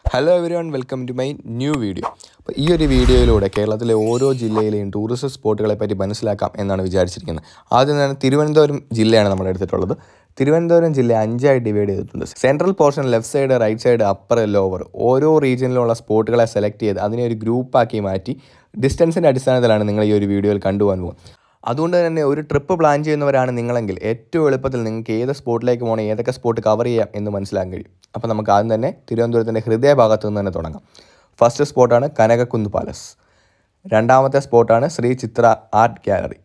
hello everyone welcome to my new video അപ്പോൾ ഈ ഒരു വീഡിയോയിലൂടെ കേരളത്തിലെ ഓരോ ജില്ലയിലെയും ടൂറിസ്റ്റ് സ്പോട്ടുകളെ പറ്റി മനസ്സിലാക്കാം എന്നാണ് വിചാരിച്ചിരിക്കുന്നത് ആദ്യം തന്നെ തിരുവനന്തപുരം ജില്ലയാണ് നമ്മൾ എടുത്തിട്ടുള്ളത് തിരുവനന്തപുരം ജില്ല അഞ്ചായി ഡിവൈഡ് ചെയ്തിട്ടുണ്ട് central portion left side right side upper lower ഓരോ റീജിയനിലുള്ള സ്പോട്ടുകളെ സെലക്ട് ചെയ്ത് അതിനെ ഒരു ഗ്രൂപ്പാക്കി മാറ്റി ഡിസ്റ്റൻസിൻ്റെ അടിസ്ഥാനത്തിലാണ് നിങ്ങൾ ഈ ഒരു വീഡിയോയിൽ കണ്ടുപോകാൻ പോകുന്നത് അതുകൊണ്ട് തന്നെ ഒരു ട്രിപ്പ് പ്ലാൻ ചെയ്യുന്നവരാണ് നിങ്ങളെങ്കിൽ ഏറ്റവും എളുപ്പത്തിൽ നിങ്ങൾക്ക് ഏത് സ്പോട്ടിലേക്ക് പോകണം ഏതൊക്കെ സ്പോട്ട് കവർ ചെയ്യാം എന്ന് മനസ്സിലാക്കാൻ കഴിയും അപ്പോൾ നമുക്ക് ആദ്യം തന്നെ തിരുവനന്തപുരത്തിൻ്റെ ഹൃദയഭാഗത്ത് നിന്ന് തന്നെ തുടങ്ങാം ഫസ്റ്റ് സ്പോട്ടാണ് കനകക്കുന്ന് പാലസ് രണ്ടാമത്തെ സ്പോട്ടാണ് ശ്രീ ചിത്ര ആർട്ട് ഗാലറി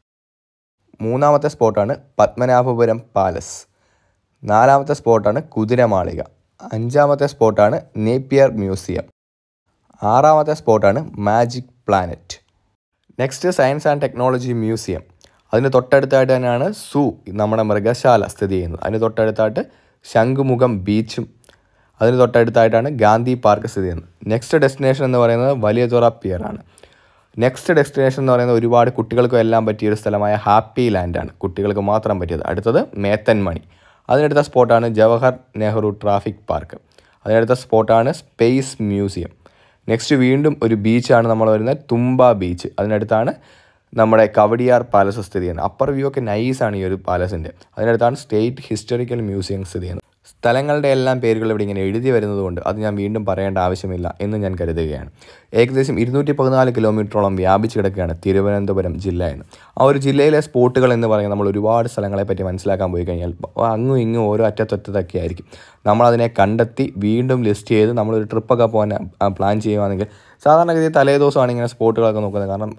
മൂന്നാമത്തെ സ്പോട്ടാണ് പത്മനാഭപുരം പാലസ് നാലാമത്തെ സ്പോട്ടാണ് കുതിരമാളിക അഞ്ചാമത്തെ സ്പോട്ടാണ് നേപ്പിയർ മ്യൂസിയം ആറാമത്തെ സ്പോട്ടാണ് magic planet next science and technology museum അതിന് തൊട്ടടുത്തായിട്ട് തന്നെയാണ് സൂ നമ്മുടെ മൃഗശാല സ്ഥിതി ചെയ്യുന്നത് അതിന് തൊട്ടടുത്തായിട്ട് ശംഖുമുഖം ബീച്ചും അതിന് തൊട്ടടുത്തായിട്ടാണ് ഗാന്ധി പാർക്ക് സ്ഥിതി ചെയ്യുന്നത് നെക്സ്റ്റ് ഡെസ്റ്റിനേഷൻ എന്ന് പറയുന്നത് വലിയതുറ പിയർ ആണ് നെക്സ്റ്റ് ഡെസ്റ്റിനേഷൻ എന്ന് പറയുന്നത് ഒരുപാട് കുട്ടികൾക്കും എല്ലാം പറ്റിയ ഒരു സ്ഥലമായ ഹാപ്പി ലാൻഡാണ് കുട്ടികൾക്ക് മാത്രം പറ്റിയത് അടുത്തത് മേത്തൻമണി അതിനടുത്ത സ്പോട്ടാണ് ജവഹർ നെഹ്റു ട്രാഫിക് പാർക്ക് അതിനടുത്ത സ്പോട്ടാണ് സ്പേസ് മ്യൂസിയം നെക്സ്റ്റ് വീണ്ടും ഒരു ബീച്ചാണ് നമ്മൾ വരുന്നത് തുമ്പ ബീച്ച് അതിനടുത്താണ് നമ്മുടെ കവടിയാർ പാലസ് സ്ഥിതി ചെയ്യുന്നത് അപ്പർ വ്യൂ ഒക്കെ നൈസാണ് ഈ ഒരു പാലസിൻ്റെ അതിനടുത്താണ് സ്റ്റേറ്റ് ഹിസ്റ്റോറിക്കൽ മ്യൂസിയം സ്ഥിതി ചെയ്യുന്നത് സ്ഥലങ്ങളുടെ എല്ലാം പേരുകൾ ഇവിടെ ഇങ്ങനെ എഴുതി വരുന്നതുകൊണ്ട് അത് ഞാൻ വീണ്ടും പറയേണ്ട ആവശ്യമില്ല എന്ന് ഞാൻ കരുതുകയാണ് ഏകദേശം ഇരുന്നൂറ്റി പതിനാല് കിലോമീറ്ററോളം വ്യാപിച്ച് കിടക്കുകയാണ് തിരുവനന്തപുരം ജില്ല എന്ന് ആ ഒരു ജില്ലയിലെ സ്പോട്ടുകൾ എന്ന് പറയുന്നത് നമ്മൾ ഒരുപാട് സ്ഥലങ്ങളെ പറ്റി മനസ്സിലാക്കാൻ പോയി കഴിഞ്ഞാൽ അങ്ങും ഇങ്ങും ഓരോ അറ്റത്തൊറ്റത്തൊക്കെ ആയിരിക്കും നമ്മളതിനെ കണ്ടെത്തി വീണ്ടും ലിസ്റ്റ് ചെയ്ത് നമ്മളൊരു ട്രിപ്പൊക്കെ പോകാൻ പ്ലാൻ ചെയ്യുകയാണെങ്കിൽ സാധാരണഗതി തലേ ദിവസമാണ് ഇങ്ങനെ സ്പോട്ടുകളൊക്കെ നോക്കുന്നത് കാരണം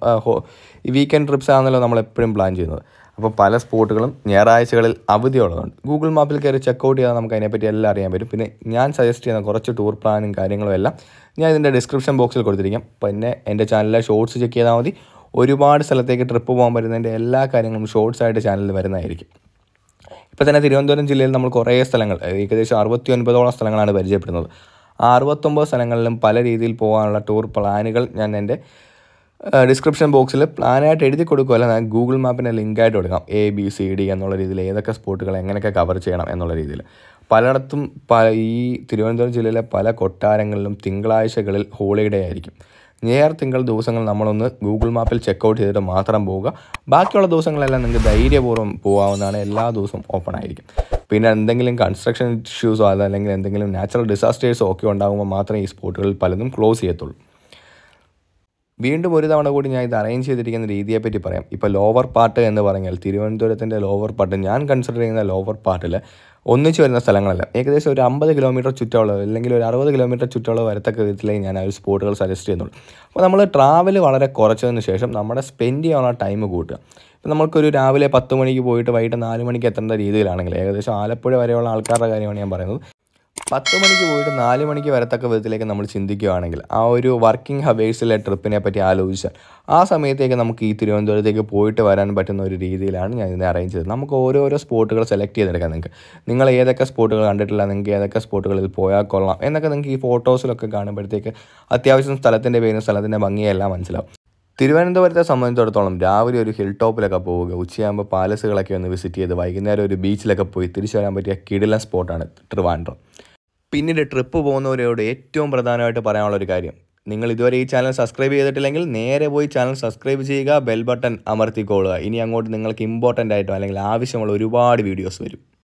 ഈ വീക്കെൻഡ് ട്രിപ്സ് ആണല്ലോ നമ്മൾ എപ്പോഴും പ്ലാൻ ചെയ്യുന്നത് അപ്പോൾ പല സ്പോട്ടുകളും ഞായറാഴ്ചകളിൽ അവധിയുള്ളതുകൊണ്ട് ഗൂഗിൾ മാപ്പിൽ കയറി ചെക്കൗട്ട് ചെയ്താൽ നമുക്ക് അതിനെപ്പറ്റി എല്ലാം അറിയാൻ പറ്റും പിന്നെ ഞാൻ സജസ്റ്റ് ചെയ്യുന്ന കുറച്ച് ടൂർ പ്ലാനും കാര്യങ്ങളും എല്ലാം ഞാൻ ഇതിൻ്റെ ഡിസ്ക്രിപ്ഷൻ ബോക്സിൽ കൊടുത്തിരിക്കാം പിന്നെ എൻ്റെ ചാനലിലെ ഷോർട്സ് ചെക്ക് ചെയ്താൽ മതി ഒരുപാട് സ്ഥലത്തേക്ക് ട്രിപ്പ് പോകാൻ പറ്റുന്നതിൻ്റെ എല്ലാ കാര്യങ്ങളും ഷോർട്സ് ആയിട്ട് ചാനലിൽ വരുന്നതായിരിക്കും ഇപ്പോൾ തന്നെ തിരുവനന്തപുരം ജില്ലയിൽ നമ്മൾ കുറേ സ്ഥലങ്ങൾ ഏകദേശം അറുപത്തി ഒൻപതോളം സ്ഥലങ്ങളാണ് പരിചയപ്പെടുന്നത് ആ അറുപത്തൊമ്പത് സ്ഥലങ്ങളിലും പല രീതിയിൽ പോകാനുള്ള ടൂർ പ്ലാനുകൾ ഞാൻ എൻ്റെ ഡിസ്ക്രിപ്ഷൻ ബോക്സിൽ പ്ലാനായിട്ട് എഴുതി കൊടുക്കുമല്ല ഞാൻ ഗൂഗിൾ മാപ്പിൻ്റെ ലിങ്കായിട്ട് കൊടുക്കാം എ ബി സി ഡി എന്നുള്ള രീതിയിൽ ഏതൊക്കെ സ്പോട്ടുകൾ എങ്ങനെയൊക്കെ കവർ ചെയ്യണം എന്നുള്ള രീതിയിൽ പലയിടത്തും പല ഈ തിരുവനന്തപുരം ജില്ലയിലെ പല കൊട്ടാരങ്ങളിലും തിങ്കളാഴ്ചകളിൽ ഹോളിഡേ ആയിരിക്കും ഞായർ തിങ്കൾ ദിവസങ്ങൾ നമ്മളൊന്ന് ഗൂഗിൾ മാപ്പിൽ ചെക്കൗട്ട് ചെയ്തിട്ട് മാത്രം പോവുക ബാക്കിയുള്ള ദിവസങ്ങളെല്ലാം നിങ്ങൾക്ക് ധൈര്യപൂർവ്വം പോകാവുന്നതാണ് എല്ലാ ദിവസവും ഓപ്പൺ ആയിരിക്കും പിന്നെ എന്തെങ്കിലും കൺസ്ട്രക്ഷൻ ഇഷ്യൂസോ അതല്ലെങ്കിൽ എന്തെങ്കിലും നാച്ചുറൽ ഡിസാസ്റ്റേഴ്സോ ഒക്കെ ഉണ്ടാകുമ്പോൾ മാത്രമേ ഈ സ്പോട്ടുകളിൽ പലതും ക്ലോസ് ചെയ്യത്തുള്ളൂ വീണ്ടും ഒരു തവണ കൂടി ഞാൻ ഇത് അറേഞ്ച് ചെയ്തിരിക്കുന്ന രീതിയെപ്പറ്റി പറയാം ഇപ്പോൾ ലോവർ പാർട്ട് എന്ന് പറഞ്ഞാൽ തിരുവനന്തപുരത്തിൻ്റെ ലോവർ പാർട്ട് ഞാൻ കൺസിഡർ ചെയ്യുന്ന ലോവർ പാർട്ടിൽ ഒന്നിച്ച് വരുന്ന സ്ഥലങ്ങളല്ല ഏകദേശം ഒരു അമ്പത് കിലോമീറ്റർ ചുറ്റളവ് അല്ലെങ്കിൽ ഒരു അറുപത് കിലോമീറ്റർ ചുറ്റളവ് വരത്തക്ക വിധത്തിലേക്ക് ഞാൻ ആ ഒരു സ്പോട്ടുകൾ സജസ്റ്റ് ചെയ്യുന്നുള്ളൂ അപ്പോൾ നമ്മൾ ട്രാവൽ വളരെ കുറച്ചതിന് ശേഷം നമ്മുടെ സ്പെൻഡ് ചെയ്യാനുള്ള ടൈം കൂട്ടുക ഇപ്പം നമുക്കൊരു രാവിലെ പത്ത് മണിക്ക് പോയിട്ട് വൈകിട്ട് നാല് മണിക്ക് എത്തേണ്ട രീതിയിലാണെങ്കിൽ ഏകദേശം ആലപ്പുഴ വരെയുള്ള ആൾക്കാരുടെ കാര്യമാണ് ഞാൻ പറയുന്നത് പത്ത് മണിക്ക് പോയിട്ട് നാല് മണിക്ക് വരത്തക്ക വിധത്തിലേക്ക് നമ്മൾ ചിന്തിക്കുകയാണെങ്കിൽ ആ ഒരു വർക്കിംഗ് ഹവേഴ്സിലെ ട്രിപ്പിനെ പറ്റി ആലോചിച്ചാൽ ആ സമയത്തേക്ക് നമുക്ക് ഈ തിരുവനന്തപുരത്തേക്ക് പോയിട്ട് വരാൻ പറ്റുന്ന ഒരു രീതിയിലാണ് ഞാൻ ഇതിനെ അറേഞ്ച് ചെയ്തത് നമുക്ക് ഓരോരോ സ്പോട്ടുകൾ സെലക്ട് ചെയ്തെടുക്കാം നിങ്ങൾക്ക് നിങ്ങൾ ഏതൊക്കെ സ്പോട്ടുകൾ കണ്ടിട്ടില്ല നിങ്ങൾക്ക് ഏതൊക്കെ സ്പോട്ടുകളിൽ പോയാൽ കൊള്ളാം എന്നൊക്കെ നിങ്ങൾക്ക് ഈ ഫോട്ടോസിലൊക്കെ കാണുമ്പോഴത്തേക്ക് അത്യാവശ്യം സ്ഥലത്തിൻ്റെ പേരും സ്ഥലത്തിൻ്റെ ഭംഗിയെല്ലാം മനസ്സിലാവും തിരുവനന്തപുരത്തെ സംബന്ധിച്ചിടത്തോളം രാവിലെ ഒരു ഹിൽ ടോപ്പിലൊക്കെ പോവുക ഉച്ചയാകുമ്പോൾ പാലസുകളൊക്കെ ഒന്ന് വിസിറ്റ് ചെയ്ത് വൈകുന്നേരം ഒരു ബീച്ചിലൊക്കെ പോയി തിരിച്ചു വരാൻ പറ്റിയ കിടിലൻ സ്പോട്ടാണ് ട്രിവാൻഡ്രം പിന്നീട് ട്രിപ്പ് പോകുന്നവരോട് ഏറ്റവും പ്രധാനമായിട്ട് പറയാനുള്ള ഒരു കാര്യം നിങ്ങൾ ഇതുവരെ ഈ ചാനൽ സബ്സ്ക്രൈബ് ചെയ്തിട്ടില്ലെങ്കിൽ നേരെ പോയി ചാനൽ സബ്സ്ക്രൈബ് ചെയ്യുക ബെൽ ബട്ടൺ അമർത്തിക്കൊള്ളുക ഇനി അങ്ങോട്ട് നിങ്ങൾക്ക് ഇമ്പോർട്ടൻ്റ് ആയിട്ടോ അല്ലെങ്കിൽ ആവശ്യമുള്ള ഒരുപാട് വീഡിയോസ് വരും